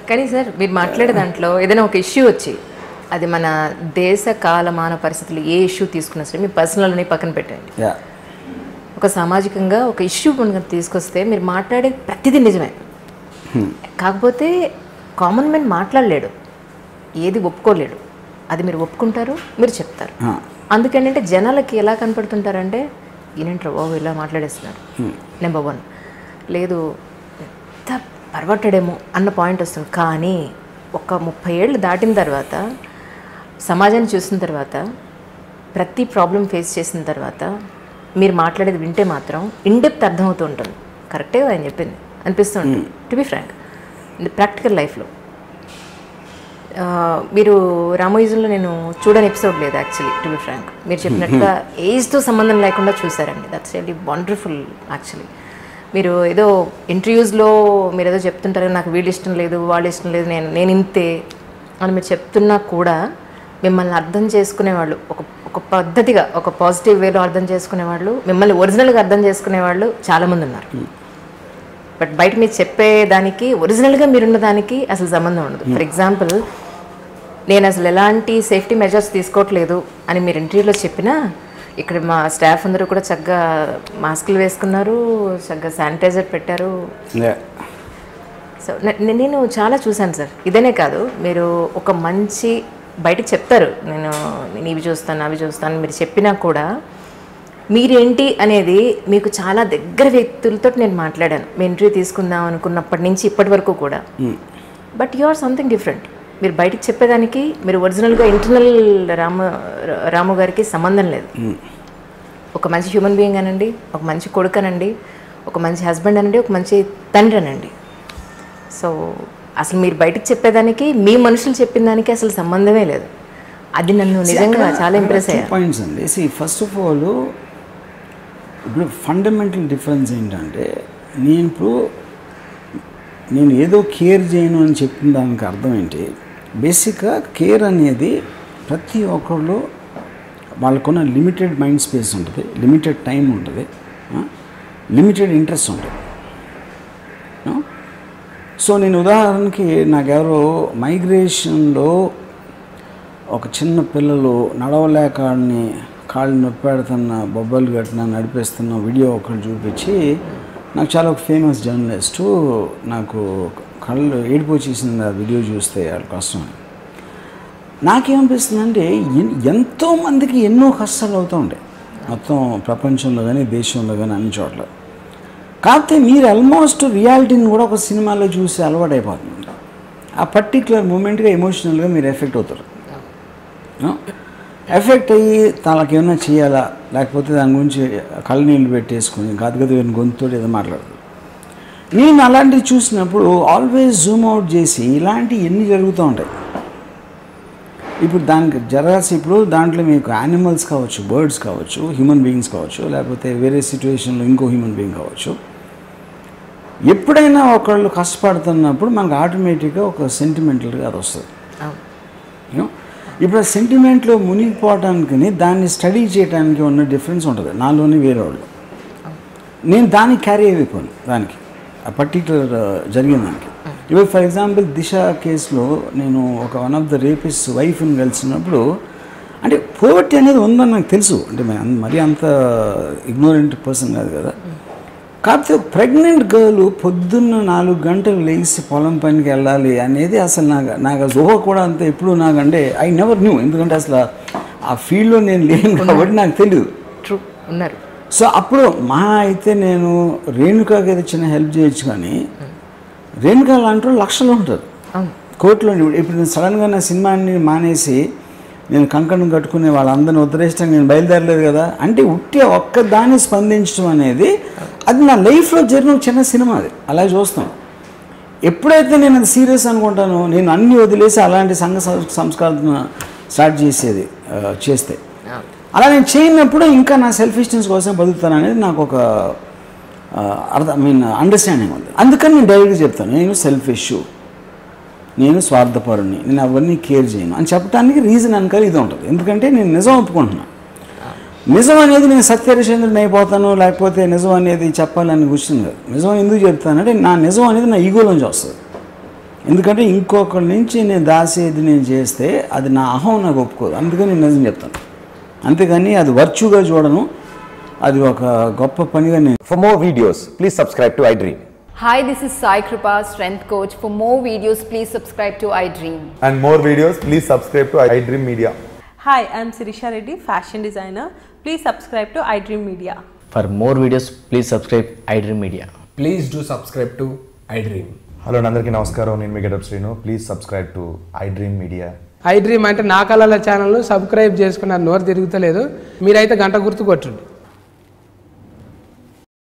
కానీ సార్ మీరు మాట్లాడే దాంట్లో ఏదైనా ఒక ఇష్యూ వచ్చి అది మన దేశ కాలమాన పరిస్థితులు ఏ ఇష్యూ తీసుకున్నా సరే మీ పర్సనల్ అని పక్కన పెట్టండి యా ఒక సామాజికంగా ఒక ఇష్యూ కనుక తీసుకొస్తే మీరు మాట్లాడే ప్రతిదీ నిజమే కాకపోతే కామన్ మ్యాన్ మాట్లాడలేడు ఏది ఒప్పుకోలేడు అది మీరు ఒప్పుకుంటారు మీరు చెప్తారు అందుకేంటంటే జనాలకి ఎలా కనపడుతుంటారంటే ఈయనంటారు బాబు ఇలా మాట్లాడేస్తున్నారు నెంబర్ వన్ లేదు ఎంత పర్వట్టడేమో అన్న పాయింట్ వస్తుంది కానీ ఒక ముప్పై ఏళ్ళు దాటిన తర్వాత సమాజాన్ని చూసిన తర్వాత ప్రతి ప్రాబ్లం ఫేస్ చేసిన తర్వాత మీరు మాట్లాడేది వింటే మాత్రం ఇన్డెప్త్ అర్థమవుతూ ఉంటుంది కరెక్టే ఆయన చెప్పింది అనిపిస్తూ ఉంటుంది టు బి ఫ్రాంక్ ప్రాక్టికల్ లైఫ్లో మీరు రామోయిజంలో నేను చూడని ఎపిసోడ్ లేదు యాక్చువల్లీ టు బి ఫ్రాంక్ మీరు చెప్పినట్టుగా ఏజ్తో సంబంధం లేకుండా చూసారండి దట్స్ రియల్లీ వండర్ఫుల్ యాక్చువల్లీ మీరు ఏదో ఇంటర్వ్యూస్లో మీరు ఏదో చెప్తుంటారు నాకు వీళ్ళు ఇష్టం లేదు వాళ్ళు ఇష్టం లేదు నేను నేను ఇంతే అని మీరు చెప్తున్నా కూడా మిమ్మల్ని అర్థం చేసుకునేవాళ్ళు ఒక ఒక పద్ధతిగా ఒక పాజిటివ్ వేలో అర్థం చేసుకునేవాళ్ళు మిమ్మల్ని ఒరిజినల్గా అర్థం చేసుకునేవాళ్ళు చాలామంది ఉన్నారు బట్ బయట మీరు చెప్పేదానికి ఒరిజినల్గా మీరున్న దానికి అసలు సంబంధం ఉండదు ఫర్ ఎగ్జాంపుల్ నేను అసలు ఎలాంటి సేఫ్టీ మెజర్స్ తీసుకోవట్లేదు అని మీరు ఇంటర్వ్యూలో చెప్పినా ఇక్కడ మా స్టాఫ్ అందరూ కూడా చక్కగా మాస్కులు వేసుకున్నారు చక్కగా శానిటైజర్ పెట్టారు యా సో నే- నే- నేను చాలా చూశాను సార్ ఇదనే కాదు మీరు ఒక మంచి బయటకు చెప్తారు నేను నేను ఇవి చూస్తాను అవి చూస్తాను మీరు చెప్పినా కూడా మీరేంటి అనేది మీకు చాలా దగ్గర వ్యక్తులతో నేను మాట్లాడాను మీ ఇంటర్వ్యూ తీసుకుందాం అనుకున్నప్పటి నుంచి ఇప్పటి వరకు కూడా but you are something different మీరు బయటికి చెప్పేదానికి మీరు ఒరిజినల్గా ఇంటర్నల్ రామ రాము గారికి సంబంధం లేదు ఒక మంచి హ్యూమన్ బీయింగ్ అనండి ఒక మంచి కొడుకు అనండి ఒక మంచి హస్బెండ్ అనండి ఒక మంచి తండ్రి అనండి సో అసలు మీరు బయటికి చెప్పేదానికి మీ మనుషులు చెప్పిన దానికి అసలు సంబంధమే లేదు అది నన్ను నిజంగా చాలా ఇంప్రెస్ అయ్యా పాయింట్స్ అండి సి ఫస్ట్ ఆఫ్ ఆల్ ఇప్పుడు ఫండమెంటల్ డిఫరెన్స్ ఏంటంటే నేను ఇప్పుడు నేను ఏదో కేర్ చేయను అని చెప్పిన దానికి అర్థం ఏంటి బేసిక్గా కేర్ అనేది ప్రతి ఒక్కళ్ళు వాళ్ళకున్న లిమిటెడ్ మైండ్ స్పేస్ ఉంటుంది లిమిటెడ్ టైం ఉంటుంది లిమిటెడ్ ఇంట్రెస్ట్ ఉంటుంది ఆ? సో నేను ఉదాహరణకి నాకెవరో మైగ్రేషన్లో ఒక చిన్న పిల్లలు నడవలేక కాళ్ళని కాళ్ళు నొప్పి పెడుతున్న బొబ్బలు కట్టిన నడిపిస్తున్న వీడియో ఒకటి చూపించి నాకు చాలా ఒక ఫేమస్ జర్నలిస్టు నాకు కళ్ళు ఏడిపు వచ్చేసింది ఆ వీడియో చూస్తే వాళ్ళ కష్టం అని. నాకేమనిపిస్తుంది అంటే ఎంతో మందికి ఎన్నో కష్టాలు అవుతూ ఉంటాయి మొత్తం ప్రపంచంలో కానీ దేశంలో కానీ అన్ని చోట్ల కాకపోతే మీరు ఆల్మోస్ట్ రియాలిటీని కూడా ఒక సినిమాలో చూసి అలవాటు అయిపోతుంది ఆ పర్టిక్యులర్ మూమెంట్గా ఎమోషనల్గా మీరు ఎఫెక్ట్ అవుతారు ఎఫెక్ట్ అయ్యి తనకి ఏమైనా చేయాలా లేకపోతే దాని గురించి కళ్ళు నీళ్ళు పెట్టేసుకుని గదగద గొంతుతో ఏదో మాట్లాడదు నేను అలాంటివి చూసినప్పుడు ఆల్వేస్ జూమ్ అవుట్ చేసి ఇలాంటివి ఎన్ని జరుగుతూ ఉంటాయి ఇప్పుడు దానికి జరగాల్సి ఇప్పుడు దాంట్లో మీకు యానిమల్స్ కావచ్చు బర్డ్స్ కావచ్చు హ్యూమన్ బీయింగ్స్ కావచ్చు లేకపోతే వేరే సిచ్యువేషన్లో ఇంకో హ్యూమన్ బీయింగ్ కావచ్చు ఎప్పుడైనా ఒకళ్ళు కష్టపడుతున్నప్పుడు మనకు ఆటోమేటిక్గా ఒక సెంటిమెంటల్గా అది వస్తుంది అవును You know? ఇప్పుడు ఆ సెంటిమెంట్లో మునిగిపోవటానికి దాన్ని స్టడీ చేయడానికి ఉన్న డిఫరెన్స్ ఉంటుంది నాలోని వేరే వాళ్ళు నేను దానికి క్యారీ అయిపోయాను దానికి ఆ పర్టికులర్ జరిగిన దానికి ఇప్పుడు ఫర్ ఎగ్జాంపుల్ దిశ కేసులో నేను ఒక వన్ ఆఫ్ ద రేపిస్ వైఫ్ని కలిసినప్పుడు అంటే పోవర్టీ అనేది ఉందని నాకు తెలుసు అంటే మే- అంత- మరీ అంత ఇగ్నోరెంట్ పర్సన్ కాదు కదా కాకపోతే ఒక ప్రెగ్నెంట్ గర్ల్ పొద్దున్న నాలుగు గంటలు లేచి పొలం పనికి వెళ్ళాలి అనేది అసలు నాకు నాకు అసలు ఊహ కూడా అంత ఎప్పుడు నాకు అంటే ఐ నెవర్ న్యూ ఎందుకంటే అసలు ఆ ఫీల్డ్లో నేను లేను కాబట్టి నాకు తెలియదు ట్రూ ఉన్నారు సో అప్పుడు మా అయితే నేను రేణుకాకి ఏదో చిన్న హెల్ప్ చేయొచ్చు కానీ రేణుకా లాంటి వాళ్ళు లక్షలు ఉంటారు అవును కోర్టులో ఇప్పుడు నేను సడన్గా నా సినిమాని మానేసి నేను కంకణం కట్టుకునే వాళ్ళందరిని ఉద్ధరించడానికి నేను బయలుదేరలేదు కదా అంటే ఉట్టి ఒక్క దాన్ని స్పందించడం అనేది అది నా లైఫ్లో జరిగిన ఒక చిన్న సినిమా అది అలా చూస్తాం ఎప్పుడైతే నేను అది సీరియస్ అనుకుంటానో నేను అన్ని వదిలేసి అలాంటి సంఘ సం- సంస్కరణ స్టార్ట్ చేసేది ఆ, చేస్తే అవును అలా నేను చేయనప్పుడు ఇంకా నా సెల్ఫిష్నెస్ కోసం బతుకుతాను అనేది నాకు ఒక ఆ, అర్థం ఐ మీన్ అండర్స్టాండింగ్ ఉంది అందుకని నేను డైరెక్ట్గా చెప్తాను నేను సెల్ఫిష్ నేను స్వార్థపరుని నేను అవన్నీ కేర్ చేయను అని చెప్పడానికి రీజన్ అనుకో ఇది ఉంటుంది ఎందుకంటే నేను నిజం ఒప్పుకుంటున్నాను నిజం అనేది నేను సత్యహరిచంద్రుని అయిపోతాను లేకపోతే నిజం అనేది చెప్పాలని కూర్చుంది కాదు నిజం ఎందుకు చెప్తానంటే నా నిజం అనేది నా ఈగోలోంచి వస్తుంది ఎందుకంటే ఇంకొకరి నుంచి నేను దాసేది నేను చేస్తే అది నా అహం నాకు ఒప్పుకోదు అందుకని నేను నిజం చెప్తాను అంతేగాని అది వర్చుగా చూడను అది ఒక గొప్ప పనిగా నేను For more videos, please subscribe to iDream. Hi, this is Sai Kripa, strength coach. For more videos, please subscribe to iDream. and more videos, please subscribe to iDream Media. Hi, I'm Sirisha Reddy, fashion designer. Please subscribe to iDream Media. For more videos, please subscribe iDream Media. Please do subscribe to iDream. Hello అందరికీ నమస్కారం నేను మీ getup Srinu please subscribe to iDream media iDream అంటే నా కళల channel subscribe చేసుకున్న నోరు తిరుగుతలేదు మీరైతే గంట గుర్తు కొట్టండి